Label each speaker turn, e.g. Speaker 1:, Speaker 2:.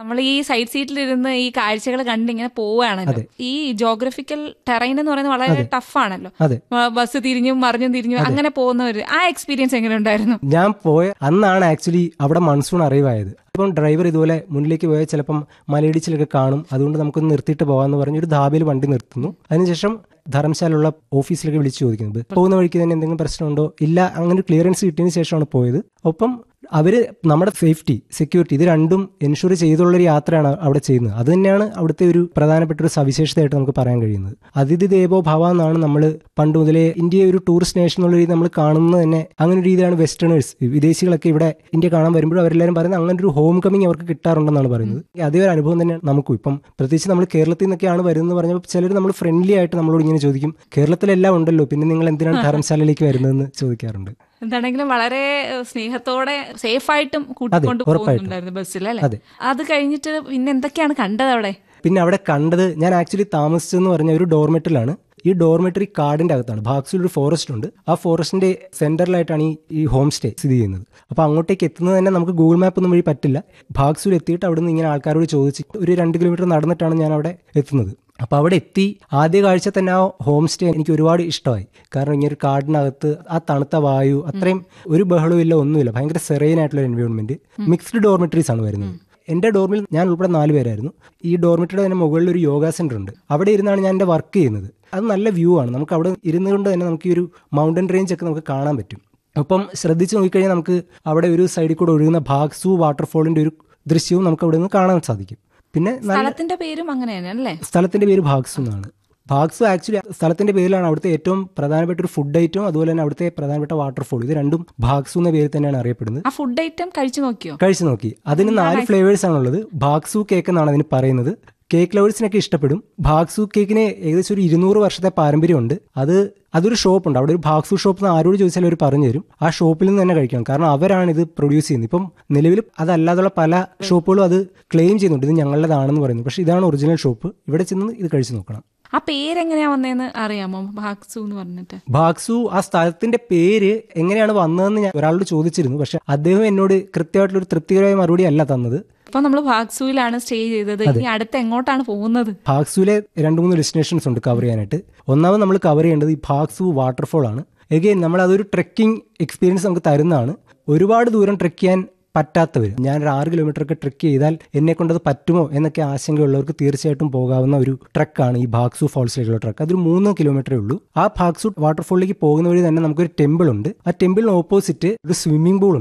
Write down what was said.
Speaker 1: നമ്മൾ ഈ സൈഡ് സീറ്റിലിരുന്ന് ഈ കാഴ്ചകൾ കണ്ട് ഇങ്ങനെ പോവുകയാണല്ലോ ഈ ജോഗ്രഫിക്കൽ ടെറൈൻ എന്ന് പറയുന്നത് വളരെ ടഫ് ആണല്ലോ
Speaker 2: അതെ
Speaker 1: ബ- ബസ് തിരിഞ്ഞും മറിഞ്ഞും തിരിഞ്ഞും അങ്ങനെ പോകുന്നവര് ആ എക്സ്പീരിയൻസ് എങ്ങനെ ഉണ്ടായിരുന്നു
Speaker 2: ഞാൻ പോയ അന്നാണ് ആക്ച്വലി അവിടെ മൺസൂൺ അറിവായത് അപ്പം ഡ്രൈവർ ഇതുപോലെ മുന്നിലേക്ക് പോയാൽ ചിലപ്പം മലയിടിച്ചിലൊക്കെ കാണും അതുകൊണ്ട് നമുക്കൊന്ന് നിർത്തിയിട്ട് പോകാമെന്ന് പറഞ്ഞ് ഒരു ധാബയിൽ വണ്ടി നിർത്തുന്നു അതിനുശേഷം ധർമ്മശാലുള്ള ഓഫീസിലേക്ക് വിളിച്ചു ചോദിക്കുന്നത് പോകുന്ന വഴിക്ക് തന്നെ എന്തെങ്കിലും പ്രശ്നമുണ്ടോ ഇല്ല അങ്ങനെ ഒരു ക്ലിയറൻസ് കിട്ടിയതിന് ശേഷമാണ് പോയത് ഒപ്പം അവര് നമ്മുടെ സേഫ്റ്റി സെക്യൂരിറ്റി ഇത് രണ്ടും എൻഷുർ ചെയ്തുള്ള ഒരു യാത്രയാണ് അവിടെ ചെയ്യുന്നത് അത് തന്നെയാണ് അവിടുത്തെ ഒരു പ്രധാനപ്പെട്ട ഒരു സവിശേഷതയായിട്ട് നമുക്ക് പറയാൻ കഴിയുന്നത് അതിഥി ദേവോ ഭവ എന്നാണ് നമ്മൾ പണ്ട് മുതലേ ഇന്ത്യയെ ഒരു ടൂറിസ്റ്റ് നേഷൻ എന്നുള്ള രീതി നമ്മൾ കാണുന്നത് തന്നെ അങ്ങനെ ഒരു രീതിയാണ് വെസ്റ്റേണേഴ്സ് വിദേശികളൊക്കെ ഇവിടെ ഇന്ത്യ കാണാൻ വരുമ്പോൾ അവരെല്ലാവരും പറയുന്നത് അങ്ങനെ ഒരു ഹോം കമ്മിങ് അവർക്ക് കിട്ടാറുണ്ടെന്നാണ് പറയുന്നത് അതേ ഒരു അനുഭവം തന്നെയാണ് നമുക്കും ഇപ്പം പ്രത്യേകിച്ച് നമ്മൾ കേരളത്തിൽ നിന്നൊക്കെയാണ് വരുന്നത് പറഞ്ഞപ്പോൾ ചിലർ നമ്മൾ ഫ്രണ്ട്ലി ആയിട്ട് നമ്മളോട് ഇങ്ങനെ ചോദിക്കും കേരളത്തിലെല്ലാം ഉണ്ടല്ലോ പിന്നെ നിങ്ങൾ എന്തിനാണ് ധർമ്മശാലയിലേക്ക് വരുന്നതെന്ന് ചോദിക്കാറുണ്ട്
Speaker 1: എന്താണെങ്കിലും വളരെ ഏഹ്, സ്നേഹത്തോടെ സേഫ് ആയിട്ടും കൂട്ടിക്കൊണ്ട് പോകുന്നുണ്ടായിരുന്നു ബസ്സിൽ അല്ലെ
Speaker 2: അതെ.
Speaker 1: അത് കഴിഞ്ഞിട്ട് പിന്നെ എന്തൊക്കെയാണ് കണ്ടത് അവിടെ
Speaker 2: പിന്നെ അവിടെ കണ്ടത് ഞാൻ ആക്ച്വലി താമസിച്ചതെന്ന് പറഞ്ഞ ഒരു ഡോർമെറ്ററിലാണ് ഈ ഡോർമെറ്ററി കാടിന്റെ അകത്താണ് ഭാഗ്സിൽ ഒരു ഫോറസ്റ്റ് ഉണ്ട് ആ ഫോറസ്റ്റിന്റെ സെന്ററിലായിട്ടാണ് ഈ ഈ ഹോം സ്റ്റേ സ്ഥിതി ചെയ്യുന്നത് അപ്പോൾ അങ്ങോട്ടേക്ക് എത്തുന്നത് തന്നെ നമുക്ക് ഗൂഗിൾ മാപ്പ് ഒന്നും വഴി പറ്റില്ല ഭാഗ്സൂർ എത്തിയിട്ട് അവിടെ നിന്ന് ഇങ്ങനെ ആൾക്കാരോട് ചോദിച്ച് ഒരു രണ്ട് കിലോമീറ്റർ നടന്നിട്ടാണ് ഞാൻ അവിടെ എത്തുന്നത് അപ്പോൾ അവിടെ എത്തി ആദ്യ കാഴ്ച തന്നെ ആ ഹോം സ്റ്റേ എനിക്ക് ഒരുപാട് ഇഷ്ടമായി കാരണം ഇങ്ങനെ ഒരു കാടിനകത്ത് ആ തണുത്ത വായു അത്രയും ഒരു ബഹളവും ഇല്ല ഒന്നുമില്ല ഭയങ്കര സെറൈൻ ആയിട്ടുള്ള എൻവയോൺമെന്റ് മിക്സ്ഡ് ഡോർമെറ്ററീസ് ആണ് വരുന്നത് എന്റെ ഡോർമിൽ ഞാൻ ഉൾപ്പെടെ നാല് പേരായിരുന്നു ഈ ഡോർമെറ്ററിയുടെ തന്നെ മുകളിൽ ഒരു യോഗ സെന്റർ ഉണ്ട് അവിടെ ഇരുന്നാണ് ഞാൻ എൻ്റെ വർക്ക് ചെയ്യുന്നത് അത് നല്ല വ്യൂ ആണ് നമുക്ക് അവിടെ ഇരുന്നുകൊണ്ട് തന്നെ നമുക്ക് ഈ ഒരു മൗണ്ടൻ റേഞ്ച് ഒക്കെ നമുക്ക് കാണാൻ പറ്റും അപ്പം ശ്രദ്ധിച്ച് നോക്കിക്കഴിഞ്ഞാൽ നമുക്ക് അവിടെ ഒരു സൈഡിൽ കൂടെ ഒഴുകുന്ന ഭാഗ്സു വാട്ടർഫോളിന്റെ ഒരു ദൃശ്യവും നമുക്ക് അവിടെ നിന്ന് കാണാൻ സാധിക്കും പിന്നെ നല്ല
Speaker 1: സ്ഥലത്തിന്റെ പേരും അങ്ങനെ തന്നെ അല്ലേ
Speaker 2: സ്ഥലത്തിന്റെ പേര് ഭാഗ്സു എന്നാണ് ഭാഗ്സു ആക്ച്വലി സ്ഥലത്തിന്റെ പേരിലാണ് അവിടുത്തെ ഏറ്റവും പ്രധാനപ്പെട്ട ഒരു ഫുഡ് ഐറ്റവും അതുപോലെ തന്നെ അവിടുത്തെ പ്രധാനപ്പെട്ട വാട്ടർഫോൾ ഇത് രണ്ടും ഭാഗ്സു എന്ന പേരിൽ തന്നെയാണ് അറിയപ്പെടുന്നത്
Speaker 1: ആ ഫുഡ് ഐറ്റം കഴിച്ചു നോക്കിയോ
Speaker 2: കഴിച്ചു നോക്കി അതിന് നാല് ഫ്ലേവേഴ്സ് ആണുള്ളത് ഭാഗ്സു കേക്ക് എന്നാണ് അതിന് പറയുന്നത് കേക്ക് ലവേഴ്സിനൊക്കെ ഇഷ്ടപ്പെടും ഭാഗ്സു കേക്കിന് ഏകദേശം ഒരു ഇരുന്നൂറ് വർഷത്തെ പാരമ്പര്യമുണ്ട് അത് അതൊരു ഷോപ്പുണ്ട് അവിടെ ഒരു ഭാഗ്സു ഷോപ്പ് എന്ന് ആരോട് ചോദിച്ചാലും അവർ പറഞ്ഞു തരും ആ ഷോപ്പിൽ നിന്ന് തന്നെ കഴിക്കണം കാരണം അവരാണ് ഇത് പ്രൊഡ്യൂസ് ചെയ്യുന്നത് ഇപ്പം നിലവിൽ അതല്ലാതുള്ള പല ഷോപ്പുകളും അത് ക്ലെയിം ചെയ്യുന്നുണ്ട് ഇത് ഞങ്ങളുടേതാണെന്ന് പറയുന്നു പക്ഷേ ഇതാണ് ഒറിജിനൽ ഷോപ്പ് ഇവിടെ ചെന്ന് ഇത് കഴിച്ചു നോക്കണം
Speaker 1: ആ പേരെങ്ങനെയാ വന്നതെന്ന് അറിയാമോ ഭാഗ്സു എന്ന് പറഞ്ഞിട്ട്
Speaker 2: ഭാഗ്സു ആ സ്ഥലത്തിന്റെ പേര് എങ്ങനെയാണ് വന്നതെന്ന് ഞാൻ ഒരാളോട് ചോദിച്ചിരുന്നു പക്ഷെ അദ്ദേഹം എന്നോട് കൃത്യമായിട്ടുള്ള ഒരു തൃപ്തികരമായ മറുപടി അല്ല തന്നത്
Speaker 1: ഇപ്പൊ നമ്മൾ ഭാഗ്സുവിലാണ് സ്റ്റേ ചെയ്തത് ഇനി അടുത്ത് എങ്ങോട്ടാണ് പോകുന്നത്
Speaker 2: ഭാഗ്സുവിലെ രണ്ട് മൂന്ന് ഡെസ്റ്റിനേഷൻസ് ഉണ്ട് കവർ ചെയ്യാനായിട്ട് ഒന്നാമത് നമ്മൾ കവർ ചെയ്യേണ്ടത് ഈ ഭാഗ്സു വാട്ടർഫോൾ ആണ് എഗെയിൻ നമ്മൾ അതൊരു ട്രെക്കിംഗ് എക്സ്പീരിയൻസ് നമുക്ക് തരുന്നതാണ് ഒരുപാട് ദൂരം ട്രെക്ക് ചെയ്യാൻ പറ്റാത്തവർ ഞാൻ ഒരു ആറ് കിലോമീറ്റർ ഒക്കെ ട്രെക്ക് ചെയ്താൽ എന്നെ കൊണ്ടത് പറ്റുമോ എന്നൊക്കെ ആശങ്കയുള്ളവർക്ക് തീർച്ചയായിട്ടും പോകാവുന്ന ഒരു ട്രക്കാണ് ഈ ഭാഗ്സു ഫോൾസിലേക്കുള്ള ട്രക്ക് അതൊരു മൂന്ന് കിലോമീറ്ററേ ഉള്ളൂ ആ ഭാഗ്സു വാട്ടർഫോളിലേക്ക് പോകുന്ന വഴി തന്നെ നമുക്കൊരു ടെമ്പിൾ ഉണ്ട് ആ ടെമ്പിളിന് ഓപ്പോസിറ്റ് ഒരു സ്വിമ്മിംഗ് പൂൾ